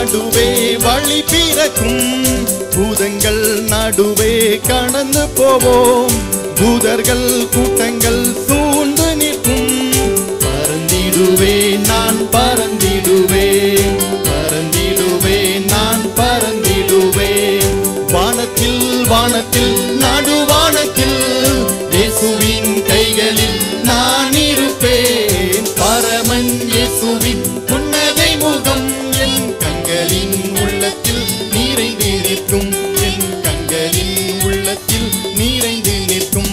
நடுவே வழி பிறக்கும் பூதங்கள் நடுவே கடந்து போவோம் தூதர்கள் கூட்டங்கள் சூழ்ந்து நிற்கும் பறந்திடுவேன் நான் பறந்திடுவேன் பறந்திடுவேன் நான் பறந்திடுவேன் வானத்தில் வானத்தில் நடுவானத்தில் இயேசுவின் கைகளில் நான் இருப்பேன் பரமன் இயேசுவின் புன்னகை முகம் என் கண்களின் உள்ளத்தில் நிறைந்து நிற்கும் என் கண்களின் உள்ளத்தில் நிறைந்து நிற்கும்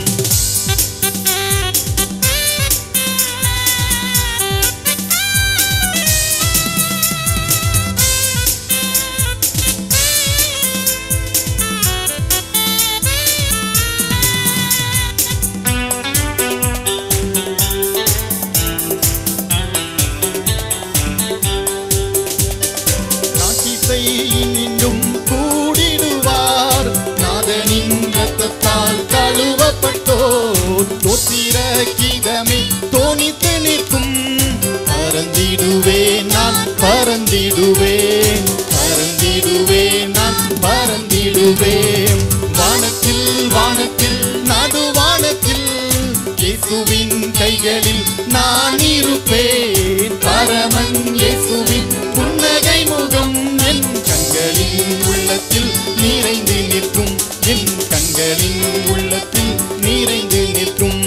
நாட்டிசை இன்னும் கூடிடுவார் நாதனின் ரத்தத்தால் கழுவப்பட்டோர் தோத்திர கீதமே தோணித்து நிற்கும் பறந்திடுவேன் நான் பறந்திடுவேன் பறந்திடுவேன் நான் பறந்திடுவேன் வானத்தில் வானத்தில் நடுவானத்தில் இயேசுவின் கைகளில் நான் இருப்பேன் பரமன் இயேசுவின் புன்னகை முகம் என் கண்களின் உள்ளத்தில் நிறைந்து நிற்கும் என் கண்களின் உள்ளத்தில் நிறைந்து நிற்கும்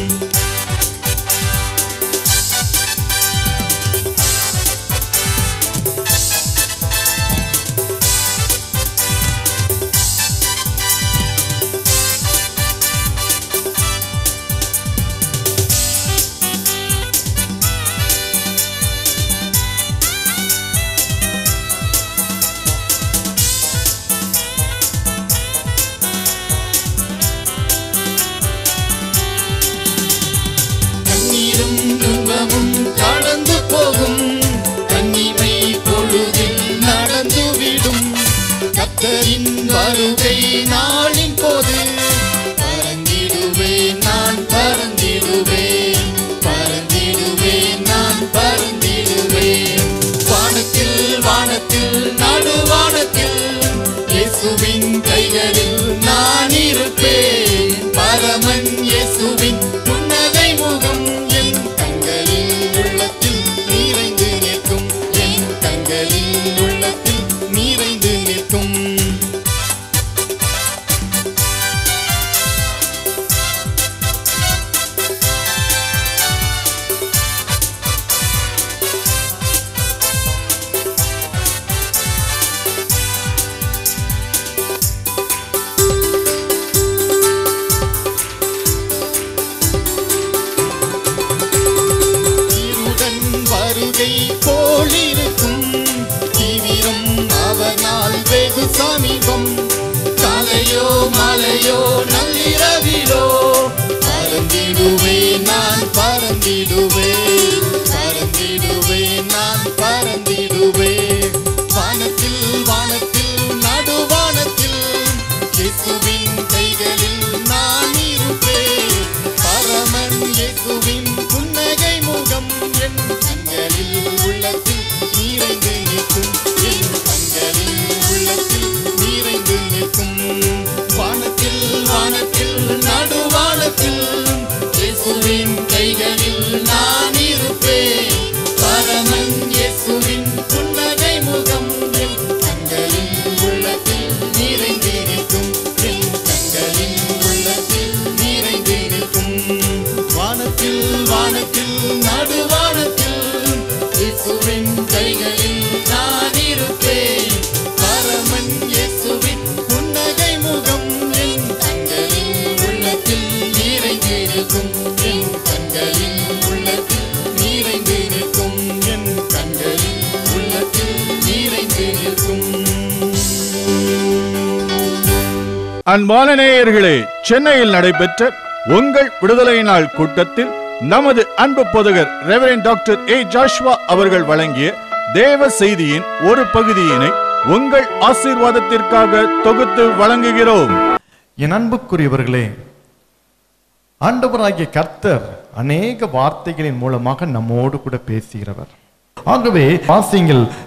கண்ணீரும் துன்பமும் கடந்து போகும் கண்ணிமை பொழுதில் நடந்துவிடும் கத்தரின் வருகை நாளின் போது பறந்திடுவேன் நான் பறந்திடுவேன் பறந்திடுவேன் நான் பறந்திடுவேன் வானத்தில் வானத்தில் நடுவானத்தில் இயேசுவின் கைகளில் நான் இருப்பேன் பரமன் இயேசுவின் புன்னகை முகம் என் கண்களின் உள்ளத்தில் நிறைந்து நிற்கும் என் கண்களின் உள்ளத்தில் நிறைந்து நிற்கும் இருடன் வருகை போலிருக்கும் தீவிரம் அவனால் வெகு சமீபம் காலையோ மாலையோ நள்ளிரவிலோ பறந்திடுவேன் நான் பறந்திடுவேன் பறந்திடுவேன் நான் பறந்திடுவேன் வானத்தில் வானத்தில் நடுவானத்தில் இயேசுவின் கைகளில் நான் இருப்பேன் பரமன் இயேசுவின் புன்னகை முகம் என் கண்களில் உள்ளத்தில் நிறைந்து நிற்கும் என் கண்களில் உள்ளத்தில் நிறைந்து நிற்கும் வானத்தில் வானத்தில் நடுவானத்தில் இயேசுவின் கைகளில் நான் இருப்பேன் பரமன் இயேசுவின் புன்னகை முகம் என் கண்களின் உள்ளத்தில் நிறைந்து நிற்கும் என் கண்களின் உள்ளத்தில் நிறைந்து நிற்கும் வானத்தில் வானத்தில் நடுவானத்தில் இயேசுவின் கைகளில் நான் இருப்பேன் பரமன் இயேசுவின் புன்னகை முகம் என் கண்களின் உள்ளத்தில் நிறைந்து நிற்கும் என் கண்களின் உள்ளத்தில் நிறைந்து நிற்கும் என் கண்களின் உள்ளத்தில் நிறைந்து நிற்கும் அன்பான நேயர்களே சென்னையில் நடைபெற்ற உங்கள் விடுதலை நாள் கூட்டத்தில் நமது அன்பு பொதுகர் ரெவரன் டாக்டர் ஏ ஜாஷ்வா அவர்கள் வழங்கிய தேவ செய்தியின் ஒரு பகுதியினை உங்கள் ஆசீர்வாதத்திற்காக தொகுத்து வழங்குகிறோம் என் அன்புக்குரியவர்களே ஆண்டவராகிய கர்த்தர் அநேக வார்த்தைகளின் மூலமாக நம்மோடு கூட பேசுகிறவர் ஆகவே வாசியங்கள்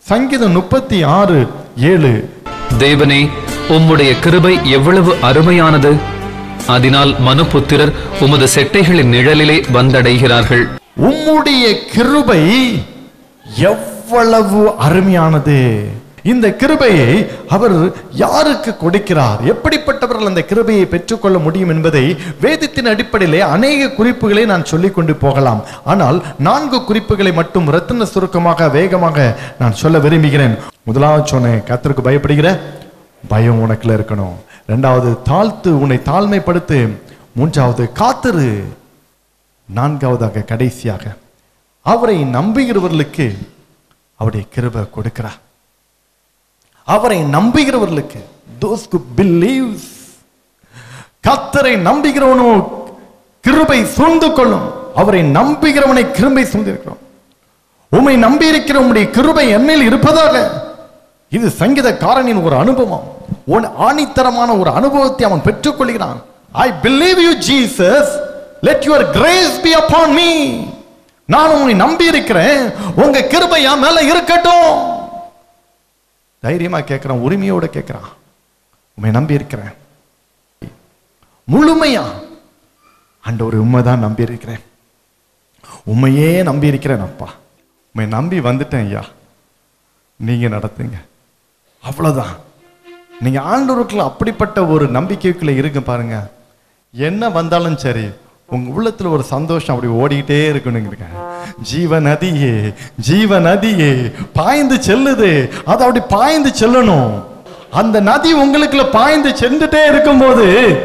சங்கீதம் முப்பத்தி ஆறு ஏழு தேவனே உம்முடைய கிருபை எவ்வளவு அருமையானது அதனால் மனுபுத்திரர் உமது செட்டைகளின் நிழலிலே வந்தடைகிறார்கள் உம்முடைய கிருபை எவ்வளவு அருமையானது இந்த கிருபையை அவர் யாருக்கு கொடுக்கிறார் எப்படிப்பட்டவர்கள் அந்த கிருபையை பெற்றுக்கொள்ள முடியும் என்பதை வேதத்தின் அடிப்படையிலே அநேக குறிப்புகளை நான் சொல்லிக் கொண்டு போகலாம் ஆனால் நான்கு குறிப்புகளை மட்டும் ரத்தின சுருக்கமாக வேகமாக நான் சொல்ல விரும்புகிறேன் முதலாவது சொன்னேன் கர்த்தருக்கு பயப்படுகிற பயம் உனக்குள்ள இருக்கணும் ரெண்டாவது தாழ்த்து உன்னை தாழ்மைப்படுத்து மூன்றாவது காத்திரு நான்காவதாக கடைசியாக அவரை நம்புகிறவர்களுக்கு அவருடைய கிருபை கொடுக்கிறார் அவரை நம்புகிறவர்களுக்கு those who believes கத்தரை நம்புகிறவனோ கிருபை சூழ்ந்து கொள்ளும் அவரை நம்புகிறவனை கிருபை சூழ்ந்திருக்கிறோம் உம்மை நம்பி இருக்கிற உம்முடைய கிருபை என்மேல் இருப்பதாக இது சங்கீதக்காரனின் ஒரு அனுபவம் உன் ஆணித்தரமான ஒரு அனுபவத்தை அவன் பெற்றுக்கொள்கிறான் I believe you Jesus let your grace be upon me நான் உன்னை நம்பி இருக்கிறேன் உங்க கிருபை என் மேல இருக்கட்டும் தைரியமா கேட்கிறான் உரிமையோட கேட்கிறான் உண்மை நம்பி இருக்கிறேன் முழுமையா ஆண்டவர் உண்மைதான் நம்பி இருக்கிறேன் உண்மையே நம்பி இருக்கிறேன் அப்பா உண்மை நம்பி வந்துட்டேன் ஐயா நீங்க நடத்துங்க அவ்வளவுதான் நீங்க ஆண்டவருக்குள்ள அப்படிப்பட்ட ஒரு நம்பிக்கைக்குள்ள இருங்க பாருங்க என்ன வந்தாலும் சரி உங்க உள்ளத்துல ஒரு சந்தோஷம் அப்படி ஓடிக்கிட்டே இருக்கணுங்க ஜீவ நதியே ஜீவ நதியே பாய்ந்து செல்லுது அது அப்படி பாய்ந்து செல்லணும் அந்த நதி உங்களுக்குள்ள பாய்ந்து சென்றுட்டே இருக்கும்போது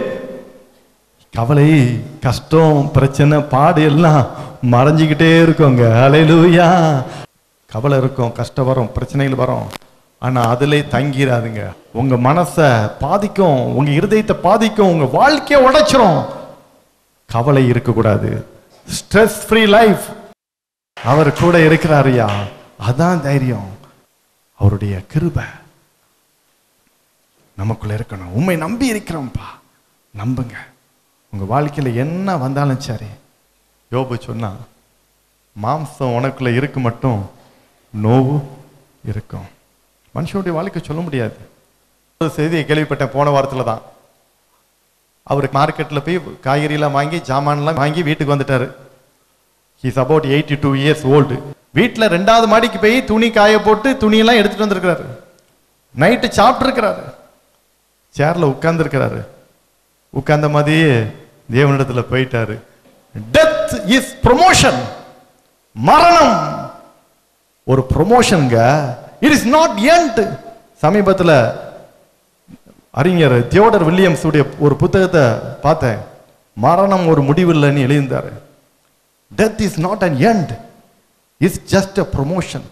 கவலை கஷ்டம் பிரச்சனை பாடு எல்லாம் மறைஞ்சிக்கிட்டே இருக்குங்க அலையிலூயா கவலை இருக்கும் கஷ்டம் வரும் பிரச்சனைகள் வரும் ஆனா அதிலே தங்கிராதுங்க உங்க மனசை பாதிக்கும் உங்க இருதயத்தை பாதிக்கும் உங்க வாழ்க்கையை உடைச்சிரும் கவலை இருக்கக்கூடாது ஸ்ட்ரெஸ் ஃப்ரீ லைஃப் அவர் கூட இருக்கிறாருயா அதான் தைரியம் அவருடைய கிருபை நமக்குள்ள இருக்கணும் உண்மை நம்பி இருக்கிறோம்ப்பா நம்புங்க உங்க வாழ்க்கையில என்ன வந்தாலும் சரி யோபு சொன்னா மாம்சம் உனக்குள்ள இருக்கு மட்டும் நோவு இருக்கும் மனுஷனுடைய வாழ்க்கை சொல்ல முடியாது ஒரு செய்தியை கேள்விப்பட்டேன் போன வாரத்துல தான் அவர் மார்க்கெட்ல போய் காய்கறியெல்லாம் வாங்கி ஜாமான்லாம் வாங்கி வீட்டுக்கு வந்துட்டாரு he's about eighty two years old வீட்டில் ரெண்டாவது மாடிக்கு போய் துணி காய போட்டு துணியெல்லாம் எடுத்துட்டு வந்திருக்கிறாரு நைட்டு சாப்பிட்டுருக்கிறாரு சேர்ல உட்கார்ந்துருக்கிறாரு உட்கார்ந்த மாதிரியே தேவனிடத்துல போயிட்டாரு டெத் இஸ் ப்ரொமோஷன் மரணம் ஒரு ப்ரொமோஷனுங்க இட் இஸ் நாட் எண்ட் சமீபத்துல அறிஞர் தியோடர் வில்லியம்ஸ் உடைய ஒரு புத்தகத்தை பார்த்தேன் மரணம் ஒரு முடிவில்லைன்னு எழுதியிருந்தாரு death is not an end is just a promotion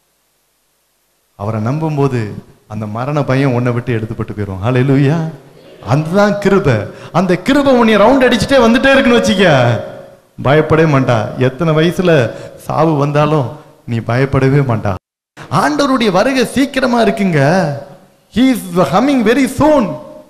அவரை நம்பும்போது அந்த மரண பயம் உன்னை விட்டு எடுத்துப்பட்டு போயிடும் ஹalleluya அதுதான் கிருபை அந்த கிருபை உன்னை ரவுண்ட் அடிச்சுட்டே வந்துட்டே இருக்குன்னு வச்சுக்க பயப்படவே மாட்டா எத்தனை வயசுல சாவு வந்தாலும் நீ பயப்படவே மாட்டா ஆண்டவருடைய வருகை சீக்கிரமா இருக்குங்க he is coming very soon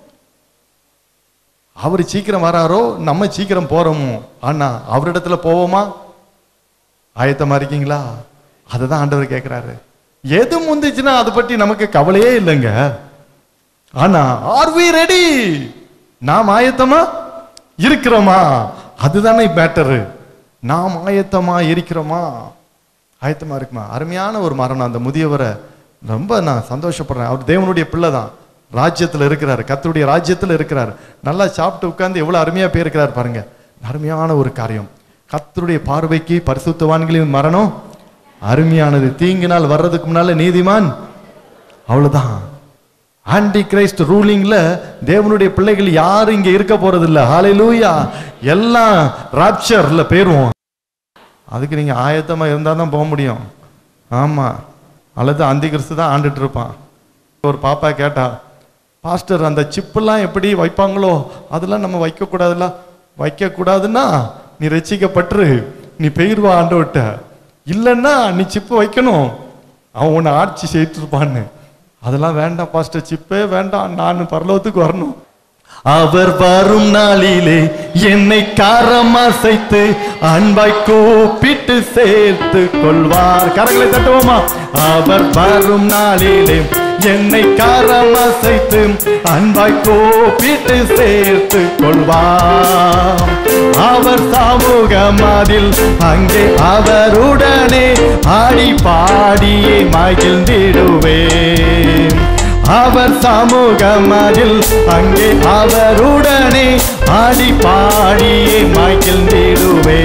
அவர் சீக்கிரம் வராரோ நம்ம சீக்கிரம் போறோமோ ஆனா அவரிடத்துல போவோமா ஆயத்தமா இருக்கீங்களா அதுதான் ஆண்டவர் கேட்கிறாரு எது முந்துச்சுன்னா அதை பற்றி நமக்கு கவலையே இல்லைங்க ஆனா ஆர் வி ரெடி நாம் ஆயத்தமா இருக்கிறோமா அதுதானே மேட்டரு நாம் ஆயத்தமா இருக்கிறோமா ஆயத்தமா இருக்குமா அருமையான ஒரு மரணம் அந்த முதியவரை ரொம்ப நான் சந்தோஷப்படுறேன் அவர் தேவனுடைய பிள்ளை தான் ராஜ்யத்துல இருக்கிறாரு கர்த்தருடைய ராஜ்யத்துல இருக்கிறாரு நல்லா சாப்பிட்டு உட்கார்ந்து எவ்வளவு அருமையா போயிருக்கிறார் பாருங்க அருமையான ஒரு காரியம் கர்த்தருடைய பார்வைக்கு பரிசுத்தவான்களின் மரணம் அருமையானது தீங்கினால் வர்றதுக்கு முன்னால நீதிமான் அவ்வளவுதான் ஆன்டி கிரைஸ்ட் ரூலிங்ல தேவனுடைய பிள்ளைகள் யாரும் இங்க இருக்க போறது இல்ல ஹalleluya எல்லாம் ராப்சர்ல போயிருவோம் அதுக்கு நீங்க ஆயத்தமா இருந்தா தான் போக முடியும் ஆமா அல்லது அந்தி கிறிஸ்து தான் ஆண்டுட்டு இருப்பான் ஒரு பாப்பா கேட்டா பாஸ்டர் அந்த சிப்பெல்லாம் எப்படி வைப்பாங்களோ அதெல்லாம் நம்ம வைக்க கூடாதுல்ல வைக்க கூடாதுன்னா நீ ரசிக்கப்பட்டுரு நீ பெயர்வா ஆண்டவட்ட இல்லைன்னா நீ சிப்பு வைக்கணும் அவன் உன்னை ஆட்சி செய்துட்டு இருப்பான்னு அதெல்லாம் வேண்டாம் பாஸ்டர் சிப்பே வேண்டாம் நான் பரலோகத்துக்கு வரணும் அவர் வரும் நாளிலே என்னை கரம் அசைத்து அன்பாய் கூப்பிட்டு சேர்த்து கொள்வார் கரங்களை தட்டுவோமா அவர் வரும் நாளிலே என்னை கரம் அசைத்து அன்பாய் கூப்பிட்டு சேர்த்து கொள்வார் அவர் சமூகம் அதில் அங்கே அவருடனே ஆடி பாடியே மகிழ்ந்திடுவேன் அவர் சமூகம் அதில் அங்கே அவருடனே ஆடி பாடியே மகிழ்ந்திடுவே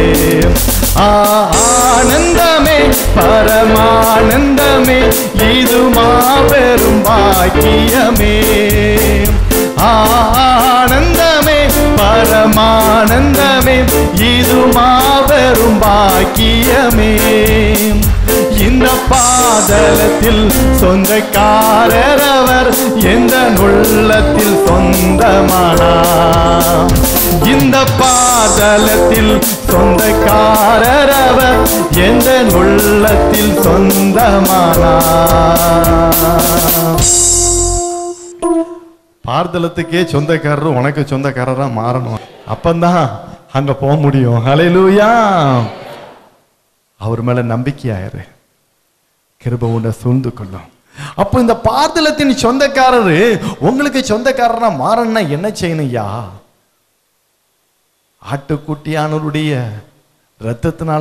ஆனந்தமே பரமானந்தமே இது மாபெரும் பாக்கியமே ஆனந்தமே பரமானந்தமே இது மாபெரும் பாக்கியமே இந்த பாதலத்தில் சொந்தக்காரர் அவர் எந்த உள்ளத்தில் சொந்தமானார் இந்த பாதலத்தில் சொந்தக்காரர் அவர் எந்த உள்ளத்தில் சொந்தமானார் பார்தலத்துக்கே சொந்தக்காரர் உனக்கு சொந்தக்காரரா மாறணும் அப்பந்தான் அங்க போக முடியும் ஹalleluya அவர் மேல நம்பிக்கையாயிரு கிருப உன்னை சூழ்ந்து கொள்ளும் அப்போ இந்த பார்தலத்தின் சொந்தக்காரரு உங்களுக்கு சொந்தக்காரனா மாறணும்னா என்ன செய்யணும்யா ஆட்டுக்குட்டியானவருடைய ரத்தத்தினால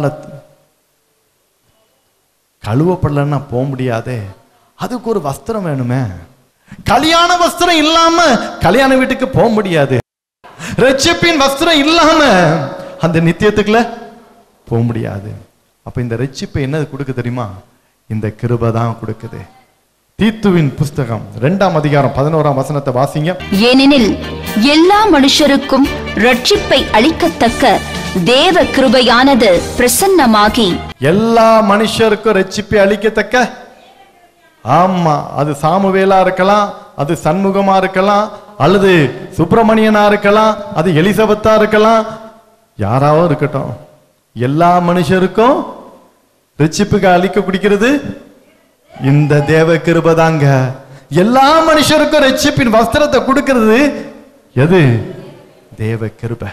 கழுவப்படலன்னா போக முடியாதே அதுக்கு ஒரு வஸ்திரம் வேணுமே கல்யாண வஸ்திரம் இல்லாம கல்யாண வீட்டுக்கு போக முடியாது ரட்சிப்பின் வஸ்திரம் இல்லாம அந்த நித்தியத்துக்குள்ள போக முடியாது அப்ப இந்த ரட்சிப்பு என்ன கொடுக்க தெரியுமா இந்த கிருபை தான் கொடுக்குது தீத்துவின் புஸ்தகம் ரெண்டாம் அதிகாரம் பதினோராம் வசனத்தை வாசிங்க ஏனெனில் எல்லா மனுஷருக்கும் ரட்சிப்பை அளிக்கத்தக்க தேவ கிருபையானது பிரசன்னமாகி எல்லா மனுஷருக்கும் ரட்சிப்பை அளிக்கத்தக்க ஆமா அது சாமுவேலா இருக்கலாம் அது சண்முகமா இருக்கலாம் அல்லது சுப்பிரமணியனா இருக்கலாம் அது எலிசபெத்தா இருக்கலாம் யாராவும் இருக்கட்டும் எல்லா மனுஷருக்கும் ரட்சிப்புக்கு அளிக்க குடிக்கிறது இந்த தேவ கிருபை தாங்க எல்லா மனுஷருக்கும் ரட்சிப்பின் வஸ்திரத்தை கொடுக்கிறது எது தேவ கிருபை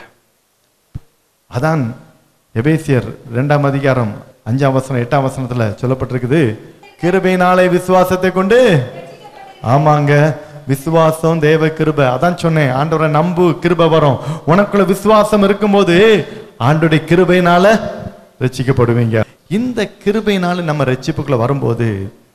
அதான் எபேசியர் இரண்டாம் அதிகாரம் அஞ்சாம் வசனம் எட்டாம் வசனத்துல சொல்லப்பட்டிருக்குது கிருபையினாலே விசுவாசத்தை கொண்டு ஆமாங்க விசுவாசம் தேவ கிருபை அதான் சொன்னேன் ஆண்டவரை நம்பு கிருபை வரும் உனக்குள்ள விசுவாசம் இருக்கும்போது ஆண்டுடைய கிருபையினால ரட்சிக்கப்படுவீங்க இந்த கிருபையினால நம்ம ரட்சிப்புக்குள்ள வரும்போது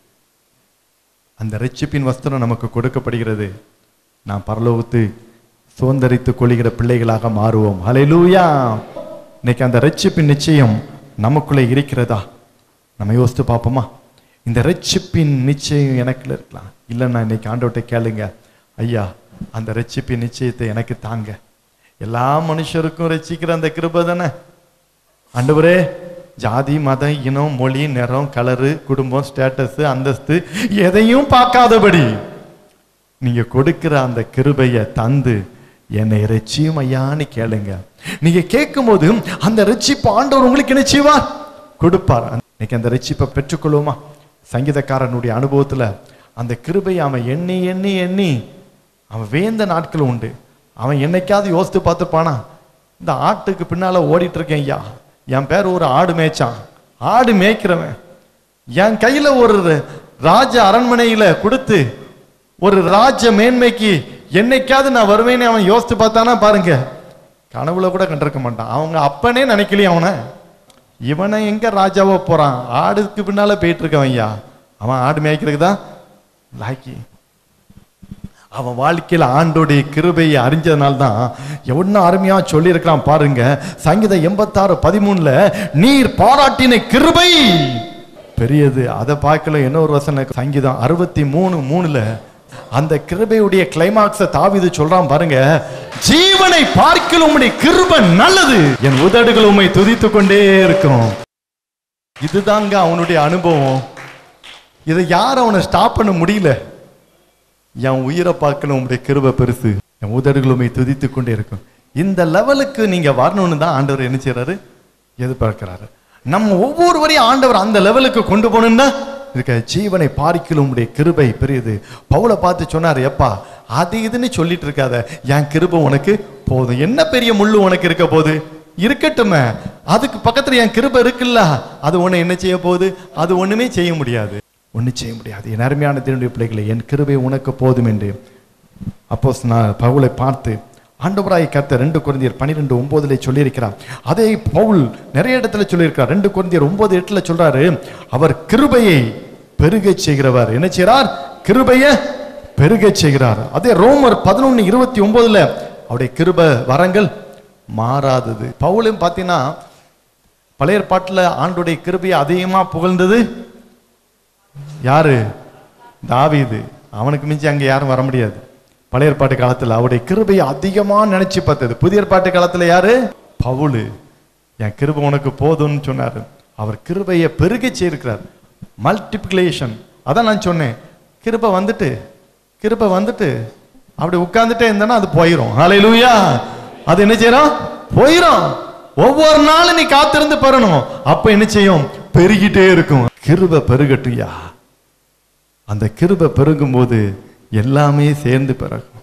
அந்த ரட்சிப்பின் வஸ்திரம் நமக்கு கொடுக்கப்படுகிறது நாம் பரலோகத்து சுதந்திரித்து கொள்கிற பிள்ளைகளாக மாறுவோம் ஹalleluya இன்னைக்கு அந்த ரட்சிப்பின் நிச்சயம் நமக்குள்ளே இருக்கிறதா நம்ம யோசித்து பார்ப்போமா இந்த ரட்சிப்பின் நிச்சயம் எனக்குள்ள இருக்கலாம் இல்லைன்னா இன்னைக்கு ஆண்டவர்கிட்ட கேளுங்க ஐயா அந்த ரட்சிப்பின் நிச்சயத்தை எனக்கு தாங்க எல்லா மனுஷருக்கும் ரட்சிக்கிற அந்த கிருபை தானே ஆண்டவரே ஜாதி மதம் இனம் மொழி நிறம் கலரு குடும்பம் ஸ்டேட்டஸ் அந்தஸ்து எதையும் பார்க்காதபடி நீங்க கொடுக்கிற அந்த கிருபைய தந்து என்னை ரட்சியும் ஐயான்னு கேளுங்க நீங்க கேட்கும்போது அந்த ரட்சிப்பு ஆண்டவர் உங்களுக்கு என்ன செய்வார் கொடுப்பார் இன்னைக்கு அந்த ரட்சிப்பை பெற்றுக்கொள்வோமா சங்கீதக்காரனுடைய அனுபவத்துல அந்த கிருபையை அவன் எண்ணி எண்ணி எண்ணி அவன் வேந்த நாட்கள் உண்டு அவன் என்னைக்காவது யோசித்து பார்த்துப்பானா இந்த ஆட்டுக்கு பின்னால ஓடிட்டு இருக்கேன் ஐயா என் பேர் ஒரு ஆடு மேய்ச்சான் ஆடு மேய்க்கிறவன் என் கையில ஒரு ராஜ அரண்மனையில கொடுத்து ஒரு ராஜ மேன்மைக்கு என்னைக்காவது நான் வருவேன்னு அவன் யோசித்து பார்த்தானா பாருங்க கனவுல கூட கண்டிருக்க மாட்டான் அவங்க அப்பனே நினைக்கலையே அவனை இவனை எங்க ராஜாவா போறான் ஆடுக்கு பின்னால போயிட்டு இருக்கவன் ஐயா அவன் ஆடு மேய்க்கிறதுக்கு தான் லாக்கி அவன் வாழ்க்கையில ஆண்டோடைய கிருபையை அறிஞ்சதுனால தான் எவ்வளவு அருமையா சொல்லியிருக்கிறான் பாருங்க சங்கீதம் எண்பத்தாறு பதிமூணுல நீர் பாராட்டின கிருபை பெரியது அதை பார்க்கல இன்னொரு வசனம் சங்கீதம் அறுபத்தி மூணு மூணுல அந்த கிருபையுடைய கிளைமாக்ஸ தாவிது சொல்றான் பாருங்க ஜீவனை பார்க்கல உம்முடைய கிருபை நல்லது என் உதடுகள் உம்மை துதித்துக் கொண்டே இருக்கும் இதுதாங்க அவனுடைய அனுபவம் இதை யாரும் அவனை ஸ்டாப் பண்ண முடியல என் உயிரை பார்க்கணும் உங்களுடைய கிருபை பெருசு என் உதடுகளுமே துதித்து கொண்டே இருக்கும் இந்த லெவலுக்கு நீங்க வரணும்னு தான் ஆண்டவர் என்ன செய்யறாரு எதிர்பார்க்கிறாரு நம்ம ஒவ்வொருவரையும் ஆண்டவர் அந்த லெவலுக்கு கொண்டு போகணும்னா இருக்க ஜீவனை பார்க்கிலும் உம்முடைய கிருபை பெரியது பவுலை பார்த்து சொன்னார் எப்பா அது இதுன்னு சொல்லிட்டு இருக்காத என் கிருபை உனக்கு போதும் என்ன பெரிய முள்ளு உனக்கு இருக்க போகுது இருக்கட்டுமே அதுக்கு பக்கத்துல என் கிருபை இருக்குல்ல அது ஒண்ணு என்ன செய்ய போகுது அது ஒண்ணுமே செய்ய முடியாது ஒண்ணு செய்ய முடியாது என் அருமையான தேவனுடைய பிள்ளைகளை என் கிருபை உனக்கு போதும் என்று அப்போ நான் பவுலை பார்த்து ஆண்டவராய் கர்த்த ரெண்டு குழந்தையர் பனிரெண்டு ஒன்பதுல சொல்லியிருக்கிறார் அதே பவுல் நிறைய இடத்துல சொல்லியிருக்கிறார் ரெண்டு குழந்தையர் ஒன்பது எட்டுல சொல்றாரு அவர் கிருபையை பெருகச் செய்கிறவர் என்ன செய்கிறார் கிருபையை பெருகச் செய்கிறார் அதே ரோமர் பதினொன்னு இருபத்தி ஒன்பதுல அவருடைய கிருப வரங்கள் மாறாதது பவுலும் பார்த்தீங்கன்னா பழைய பாட்டுல ஆண்டுடைய கிருபையை அதிகமா புகழ்ந்தது யாரு தாவீது அவனுக்கு மிஞ்சி அங்க யாரும் வர முடியாது பழைய ஏற்பாட்டு காலத்துல அவருடைய கிருபையை அதிகமா நினைச்சு பார்த்தது புதிய ஏற்பாட்டு காலத்துல யாரு பவுலு என் கிருபை உனக்கு போதும்னு சொன்னாரு அவர் கிருபையை பெருகச் செய்திருக்கிறார் மல்டிப்ளிகேஷன் அதான் நான் சொன்னேன் கிருபை வந்துட்டு கிருபை வந்துட்டு அப்படி உட்கார்ந்துட்டே இருந்தேன்னா அது போயிடும் ஹalleluya அது என்ன செய்யறோம் போயிடும் ஒவ்வொரு நாளும் நீ காத்திருந்து பெறணும் அப்ப என்ன செய்யும் பெருகிட்டே இருக்கும் கிருபை பெருகட்டுயா அந்த கிருபை பெருகும் போது எல்லாமே சேர்ந்து பிறகும்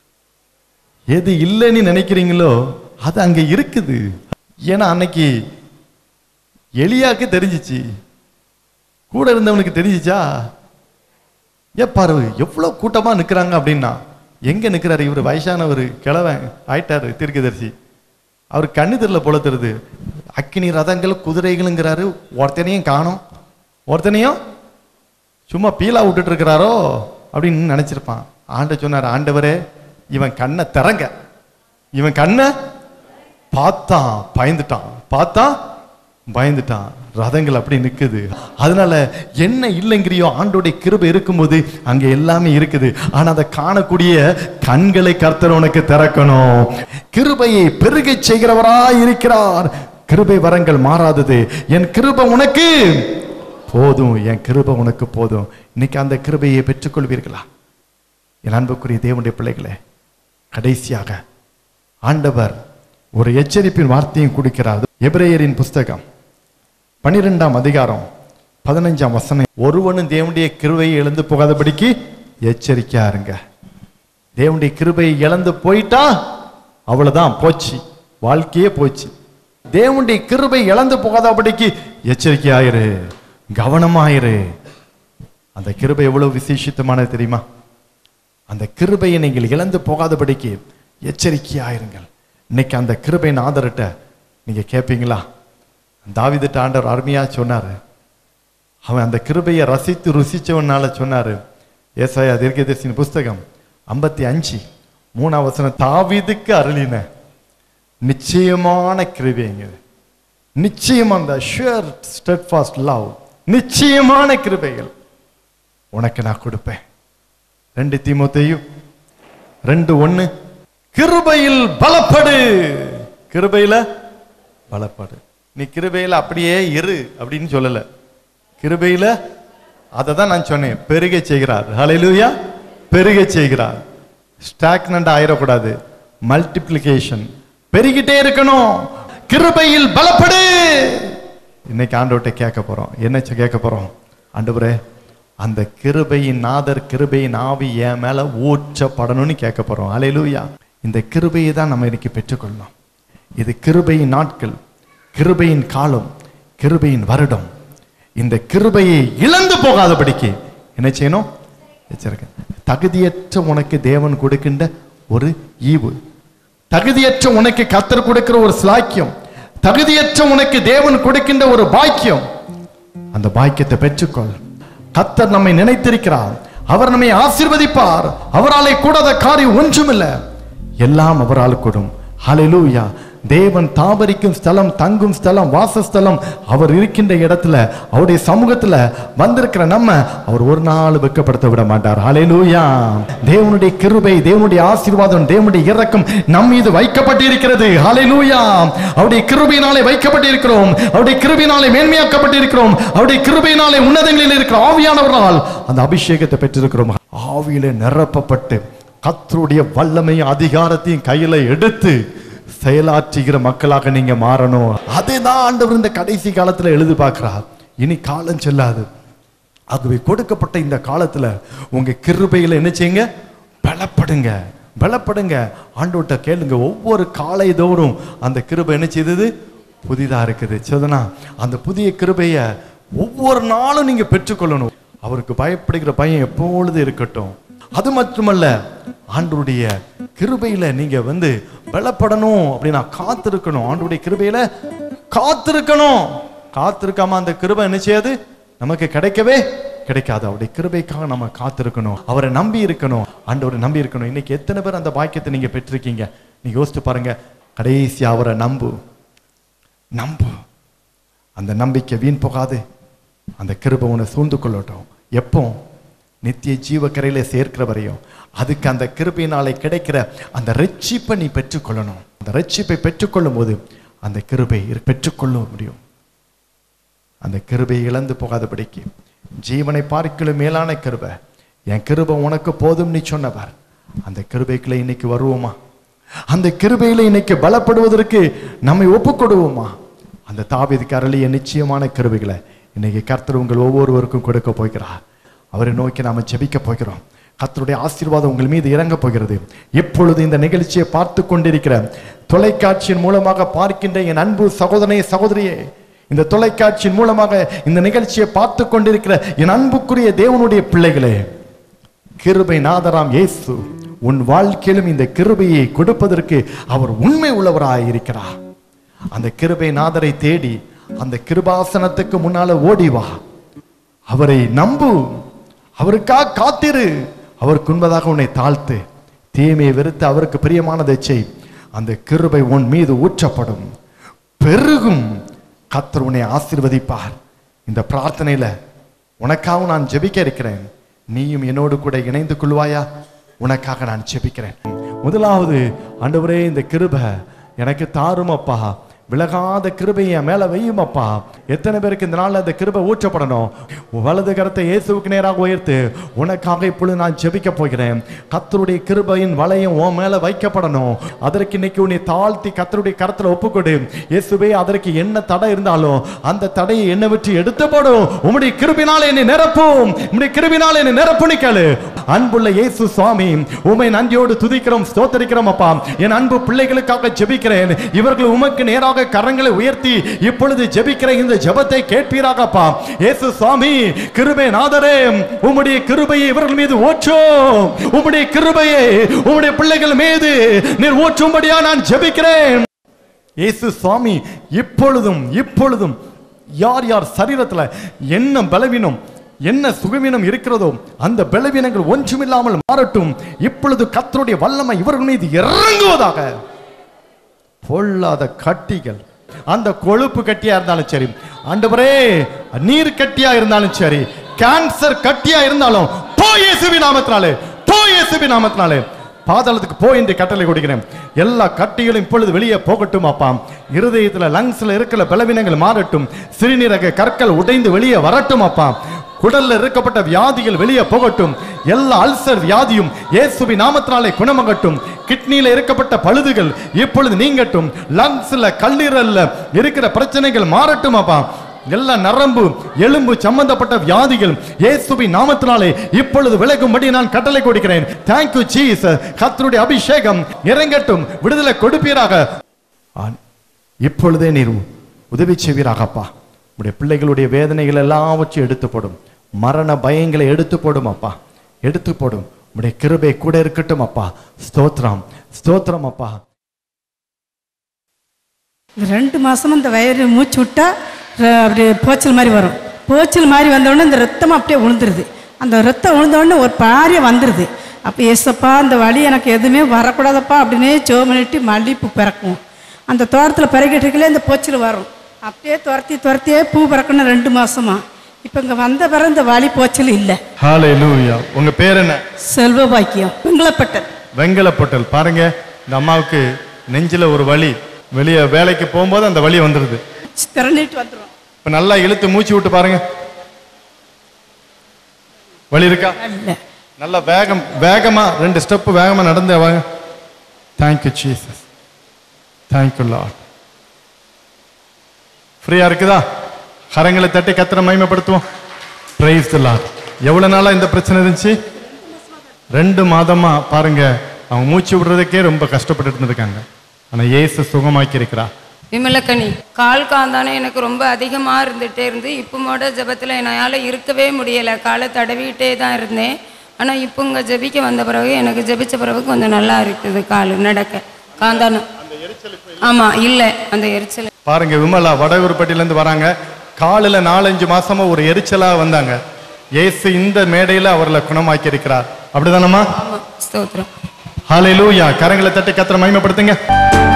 எது இல்லைன்னு நினைக்கிறீங்களோ அது அங்க இருக்குது ஏன்னா அன்னைக்கு எலியாக்கு தெரிஞ்சிச்சு கூட இருந்தவனுக்கு தெரிஞ்சிச்சா ஏ பாரு எவ்வளவு கூட்டமா நிக்கிறாங்க அப்படின்னா எங்க நிக்கிறாரு இவர் வயசானவர் கிழவன் ஆயிட்டாரு தீர்க்கதரிசி அவர் கண்ணு தெரியல போல தெரியுது அக்கினி ரதங்கள் குதிரைகளுங்கிறாரு ஒருத்தனையும் காணோம் ஒருத்தனையும் சும்மா பீலா விட்டுட்டு இருக்கிறாரோ அப்படின்னு நினைச்சிருப்பான் ஆண்ட சொன்னார் ஆண்டவரே இவன் கண்ணை திறங்க இவன் கண்ணை பார்த்தான் பயந்துட்டான் பார்த்தான் பயந்துட்டான் ரதங்கள் அப்படி நிக்குது அதனால என்ன இல்லைங்கிறியோ ஆண்டோடைய கிருபை இருக்கும்போது அங்க எல்லாமே இருக்குது ஆனா அதை காணக்கூடிய கண்களை கர்த்தர் உனக்கு திறக்கணும் கிருபையை பெருகச் செய்கிறவராய் இருக்கிறார் கிருபை வரங்கள் மாறாதது என் கிருபை உனக்கு போதும் என் கிருபை உனக்கு போதும் இன்னைக்கு அந்த கிருபையை பெற்றுக்கொள்வீர்களா என் அன்புக்குரிய தேவனுடைய பிள்ளைகளே கடைசியாக ஆண்டவர் ஒரு எச்சரிப்பின் வார்த்தையும் கொடுக்கிறார் எபிரேயரின் புஸ்தகம் பனிரெண்டாம் அதிகாரம் பதினஞ்சாம் வசனம் ஒருவனும் தேவனுடைய கிருபையை இழந்து போகாதபடிக்கு எச்சரிக்கையா இருங்க தேவனுடைய கிருபையை இழந்து போயிட்டா அவ்வளவுதான் போச்சு வாழ்க்கையே போச்சு தேவனுடைய கிருபை இழந்து போகாதபடிக்கு எச்சரிக்கையாயிரு கவனமாயிரு அந்த கிருபை எவ்வளவு விசேஷித்தமானது தெரியுமா அந்த கிருபையை நீங்கள் இழந்து போகாதபடிக்கு எச்சரிக்கையாயிருங்கள் இன்னைக்கு அந்த கிருபையின் ஆதரட்ட நீங்க கேட்பீங்களா தாவிதிட்ட ஆண்டவர் அருமையா சொன்னாரு அவன் அந்த கிருபையை ரசித்து ருசிச்சவனால சொன்னாரு ஏசாயா தீர்க்கதரிசியின் புஸ்தகம் ஐம்பத்தி அஞ்சு மூணாம் வசனம் தாவீதுக்கு அருளின நிச்சயமான கிருபைங்க நிச்சயம் அந்த ஷுவர் ஸ்டெட்ஃபாஸ்ட் லவ் நிச்சயமான கிருபைகள் உனக்கு நான் கொடுப்பேன் ரெண்டு தீமோத்தேயும் ரெண்டு ஒண்ணு கிருபையில் பலப்படு கிருபையில பலப்படு நீ கிருபையில அப்படியே இரு அப்படின்னு சொல்லல கிருபையில அதை தான் நான் சொன்னேன் பெருக செய்கிறார் ஹalleluya பெருக செய்கிறார் ஸ்டாக்னண்ட் ஆயிடக்கூடாது மல்டிப்ளிகேஷன் பெருகிட்டே இருக்கணும் கிருபையில் பலப்படு இன்னைக்கு ஆண்டவர்கிட்ட கேட்க போறோம் என்ன செ- கேட்க போறோம் ஆண்டவரே அந்த கிருபையின் நாதர் கிருபையின் ஆவி என் மேல ஊற்றப்படணும்னு கேட்க போறோம் அலையிலூயா இந்த கிருபையை தான் நம்ம இன்னைக்கு பெற்றுக்கொள்ளணும் இது கிருபையின் நாட்கள் கிருபையின் காலம் கிருபையின் வருடம் இந்த கிருபையை இழந்து போகாதபடிக்கு என்ன செய்யணும் எச்சரிக்கை தகுதியற்ற உனக்கு தேவன் கொடுக்கின்ற ஒரு ஈவு தகுதியற்ற உனக்கு கத்தர் கொடுக்கிற ஒரு ஸ்லாக்கியம் தகுதியற்ற உனக்கு தேவன் கொடுக்கின்ற ஒரு பாக்கியம் அந்த பாக்கியத்தை பெற்றுக்கொள் கத்தர் நம்மை நினைத்திருக்கிறார் அவர் நம்மை ஆசீர்வதிப்பார் அவராலே கூடாத காரியம் ஒன்றுமில்லை எல்லாம் அவரால் கூடும் ஹalleluya தேவன் தாபரிக்கும் ஸ்தலம் தங்கும் ஸ்தலம் வாசஸ்தலம் அவர் இருக்கின்ற இடத்துல அவருடைய சமூகத்துல வந்திருக்கிற நம்ம அவர் ஒரு நாள் வெட்கப்படுத்த விட மாட்டார் ஹalleluya தேவனுடைய கிருபை தேவனுடைய ஆசீர்வாதம் தேவனுடைய இரக்கம் நம் மீது வைக்கப்பட்டிருக்கிறது ஹalleluya அவருடைய கிருபையினாலே வைக்கப்பட்டிருக்கிறோம் அவருடைய கிருபையினாலே மேன்மையாக்கப்பட்டிருக்கிறோம் அவருடைய கிருபையினாலே உன்னதங்களில் இருக்கிற ஆவியானவரால் அந்த அபிஷேகத்தை பெற்றிருக்கிறோம் ஆவியிலே நிரப்பப்பட்டு கர்த்தருடைய வல்லமையும் அதிகாரத்தையும் கையில எடுத்து செயலாற்றுகிற மக்களாக நீங்க மாறணும் அதுதான் ஆண்டவர் இந்த கடைசி காலத்துல எழுதி பார்க்கிறார் இனி காலம் செல்லாது ஆகவே கொடுக்கப்பட்ட இந்த காலத்துல உங்க கிருபையில என்ன செய்யுங்க பலப்படுங்க பலப்படுங்க ஆண்டோட்ட கேளுங்க ஒவ்வொரு காலை தோறும் அந்த கிருபை என்ன செய்தது புதிதா இருக்குது சோதனா அந்த புதிய கிருபைய ஒவ்வொரு நாளும் நீங்க பெற்றுக்கொள்ளணும் அவருக்கு பயப்படுகிற பயம் எப்பொழுது இருக்கட்டும் அது மட்டுமல்ல ஆண்டவருடைய கிருபையில நீங்க வந்து பலப்படணும் அப்படின்னா காத்திருக்கணும் ஆண்டவருடைய கிருபையில காத்திருக்கணும் காத்திருக்காம அந்த கிருபை என்ன செய்யாது நமக்கு கிடைக்கவே கிடைக்காது அவருடைய கிருபைக்காக நம்ம காத்திருக்கணும் அவரை நம்பி இருக்கணும் ஆண்டவரை நம்பி இருக்கணும் இன்னைக்கு எத்தனை பேர் அந்த பாக்கியத்தை நீங்க பெற்றிருக்கீங்க நீங்க யோசிச்சு பாருங்க கடைசி அவரை நம்பு நம்பு அந்த நம்பிக்கை வீண் போகாது அந்த கிருபை உன்னை சூழ்ந்து கொள்ளட்டும் எப்போ நித்திய ஜீவக்கரையில சேர்க்கிற வரையும் அதுக்கு அந்த கிருபையினாலே கிடைக்கிற அந்த ரட்சிப்பை நீ பெற்றுக்கொள்ளணும் அந்த ரட்சிப்பை பெற்றுக்கொள்ளும் போது அந்த கிருபை இரு- பெற்றுக்கொள்ள முடியும் அந்த கிருபை இழந்து போகாதபடிக்கு ஜீவனை பார்க்கலும் மேலான கிருபை என் கிருபை உனக்கு போதும் நீ சொன்னவர் அந்த கிருபைக்குள்ள இன்னைக்கு வருவோமா அந்த கிருபையில இன்னைக்கு பலப்படுவதற்கு நம்மை ஒப்புக்கொடுவோமா அந்த தாவீதுக்கு அருளிய நிச்சயமான கிருபைகளை இன்னைக்கு கர்த்தர் உங்கள் ஒவ்வொருவருக்கும் கொடுக்க போகிறார் அவரை நோக்கி நாம ஜெபிக்க போகிறோம் கர்த்தருடைய ஆசீர்வாதம் உங்கள் மீது இறங்க போகிறது இப்பொழுது இந்த நிகழ்ச்சியை பார்த்து கொண்டிருக்கிற தொலைக்காட்சியின் மூலமாக பார்க்கின்ற என் அன்பு சகோதரனே சகோதரியே இந்த தொலைக்காட்சியின் மூலமாக இந்த நிகழ்ச்சியை பார்த்து கொண்டிருக்கிற என் அன்புக்குரிய தேவனுடைய பிள்ளைகளே கிருபை நாதராம் இயேசு உன் வாழ்க்கையிலும் இந்த கிருபையை கொடுப்பதற்கு அவர் உண்மை உள்ளவராய் இருக்கிறார் அந்த கிருபை நாதரை தேடி அந்த கிருபாசனத்துக்கு முன்னால ஓடி வா அவரை நம்பு அவருக்காக காத்திரு அவருக்கு உண்பதாக உன்னை தாழ்த்து தீமையை வெறுத்து அவருக்கு பிரியமானதை செய் அந்த கிருபை உன் மீது ஊற்றப்படும் பெருகும் கர்த்தர் உன்னை ஆசீர்வதிப்பார் இந்த பிரார்த்தனையில உனக்காக நான் ஜெபிக்க இருக்கிறேன் நீயும் என்னோடு கூட இணைந்து கொள்வாயா உனக்காக நான் ஜெபிக்கிறேன் முதலாவது ஆண்டவரே இந்த கிருபை எனக்கு தாரும் அப்பா விலகாத கிருபையை என் மேல வையும் அப்பா எத்தனை பேருக்கு இந்த நாள்ல அந்த கிருபை ஊற்றப்படணும் உன் வலது கரத்தை இயேசுவுக்கு நேராக உயர்த்து உனக்காக இப்பொழுது நான் ஜெபிக்க போகிறேன் கத்தருடைய கிருபையின் வளையம் உன் மேல வைக்கப்படணும் அதற்கு இன்னைக்கு உன்னை தாழ்த்தி கத்தருடைய கரத்துல ஒப்புக்கொடு இயேசுவே அதற்கு என்ன தடை இருந்தாலும் அந்த தடையை என்னை விட்டு எடுத்து போடும் உம்முடைய கிருபினால் என்னை நிரப்பும் உம்முடைய கிருபினால் என்னை நிரப்புனி கேளு அன்புள்ள இயேசு சுவாமி உமை நன்றியோடு துதிக்கிறோம் ஸ்தோத்தரிக்கிறோம் அப்பா என் அன்பு பிள்ளைகளுக்காக ஜெபிக்கிறேன் இவர்கள் உமக்கு நேராக கரங்களை உயர்த்தி இப்பொழுது ஜெபிக்கிற இந்த ஜெபத்தை கேட்பீராகப்பா இயேசு சுவாமி கிருபை நாதரே உம்முடைய கிருபையை இவர்கள் மீது ஓற்றும் உம்முடைய கிருபையை உம்முடைய பிள்ளைகள் மீது நீர் ஊற்றும்படியா நான் ஜெபிக்கிறேன் இயேசு சுவாமி இப்பொழுதும் இப்பொழுதும் யார் யார் சரீரத்துல என்ன பலவீனம் என்ன சுகவீனம் இருக்கிறதோ அந்த பலவீனங்கள் ஒன்றுமில்லாமல் மாறட்டும் இப்பொழுது கர்த்தருடைய வல்லமை இவர்கள் மீது இறங்குவதாக பொல்லாத கட்டிகள் அந்த கொழுப்பு கட்டியா இருந்தாலும் சரி ஆண்டவரே நீர் கட்டியா இருந்தாலும் சரி கேன்சர் கட்டியா இருந்தாலும் போ இயேசுவி நாமத்தினாலே போ இயேசுவி நாமத்தினாலே பாதாளத்துக்கு போ என்று கட்டளை கொடுக்கிறேன் எல்லா கட்டிகளும் இப்பொழுது வெளியே போகட்டும் அப்பா இருதயத்துல லங்ஸ்ல இருக்கிற பலவீனங்கள் மாறட்டும் சிறுநீரக கற்கள் உடைந்து வெளியே வரட்டும் அப்பா குடல்ல இருக்கப்பட்ட வியாதிகள் வெளியே போகட்டும் எல்லா அல்சர் வியாதியும் இயேசுவி நாமத்தினாலே குணமாகட்டும் கிட்னியில இருக்கப்பட்ட பழுதுகள் இப்பொழுது நீங்கட்டும் லங்ஸ்ல கல்லீரல்ல இருக்கிற பிரச்சனைகள் மாறட்டும் அப்பா எல்லா நரம்பு எலும்பு சம்பந்தப்பட்ட வியாதிகள் இயேசுவின் நாமத்தினாலே இப்பொழுது விலகும்படி நான் கட்டளை கொடுக்கிறேன் தேங்க்யூ ஜீசஸ் கர்த்தருடைய அபிஷேகம் இறங்கட்டும் விடுதலை கொடுப்பீராக ஆ- இப்பொழுதே நீர் உதவி செய்வீராகப்பா உடைய பிள்ளைகளுடைய வேதனைகள் எல்லாவற்றையும் எடுத்து போடும் மரண பயங்களை எடுத்து போடும் அப்பா எடுத்து போடும் உடைய கிருபை கூட இருக்கட்டும் அப்பா ஸ்தோத்திரம் ஸ்தோத்திரம் அப்பா இந்த ரெண்டு மாசமும் இந்த வயிறு மூச்சு விட்டா ர- அப்படியே போச்சல் மாதிரி வரும் போச்சல் மாதிரி வந்த உடனே இந்த ரத்தம் அப்படியே விழுந்துருது அந்த ரத்தம் விழுந்த உடனே ஒரு பாரிய வந்துடுது அப்போ ஏசப்பா அந்த வலி எனக்கு எதுவுமே வரக்கூடாதப்பா அப்படின்னே ஜோ பண்ணிட்டு மல்லிப்பூ பிறக்கும் அந்த தோட்டத்தில் பிறகிட்டு இருக்கலே இந்த போச்சல் வரும் அப்படியே துரத்தி துரத்தியே பூ பிறக்கணும் ரெண்டு மாசமா இப்போ இங்கே வந்த பிறகு இந்த வலி போச்சல் இல்லை ஹalleluya உங்க பேர் என்ன செல்வ பாக்கியம் பிங்களப்பட்டது வெங்கலப்பொட்டல் பாருங்க இந்த அம்மாவுக்கு நெஞ்சில ஒரு வலி வெளியே வேலைக்கு போகும்போது அந்த வலி வந்துருது திறந்துட்டு வந்துடும் இப்ப நல்லா இழுத்து மூச்சு விட்டு பாருங்க வலி இருக்கா இல்லை நல்லா வேகம் வேகமா ரெண்டு ஸ்டெப் வேகமா நடந்து வாங்க தேங்க்யூ ஜீசஸ் தேங்க்யூ லார்ட் ஃப்ரீயா இருக்குதா கரங்களை தட்டி கத்திர மகிமைப்படுத்துவோம் பிரைஸ் எவ்வளவு நாளா இந்த பிரச்சனை இருந்துச்சு ரெண்டு மாதமா பாருங்க அவங்க மூச்சு விடுறதுக்கே ரொம்ப கஷ்டப்பட்டு இருந்திருக்காங்க ஆனா இயேசு சுகமாக்கி இருக்கிறா விமலக்கனி கால் காந்தானே எனக்கு ரொம்ப அதிகமாக இருந்துகிட்டே இருந்து இப்போ மோட ஜெபத்தில் என்னால் இருக்கவே முடியலை காலை தடவிட்டே தான் இருந்தேன் ஆனால் இப்போ இங்கே ஜெபிக்க வந்த பிறகு எனக்கு ஜெபிச்ச பிறகு கொஞ்சம் நல்லா இருக்குது கால் நடக்க காந்தானம் ஆமாம் இல்லை அந்த எரிச்சல் பாருங்க விமலா வடகுருப்பட்டில இருந்து வராங்க காலில் நாலஞ்சு மாசமா ஒரு எரிச்சலா வந்தாங்க இயேசு இந்த மேடையில அவர்களை குணமாக்கி இருக்கிறார் அப்படிதானம்மா ஆமாம் ஸ்தோத்திரம் ஹalleluya கரங்களை தட்டி கத்திர மகிமைப்படுத்துங்க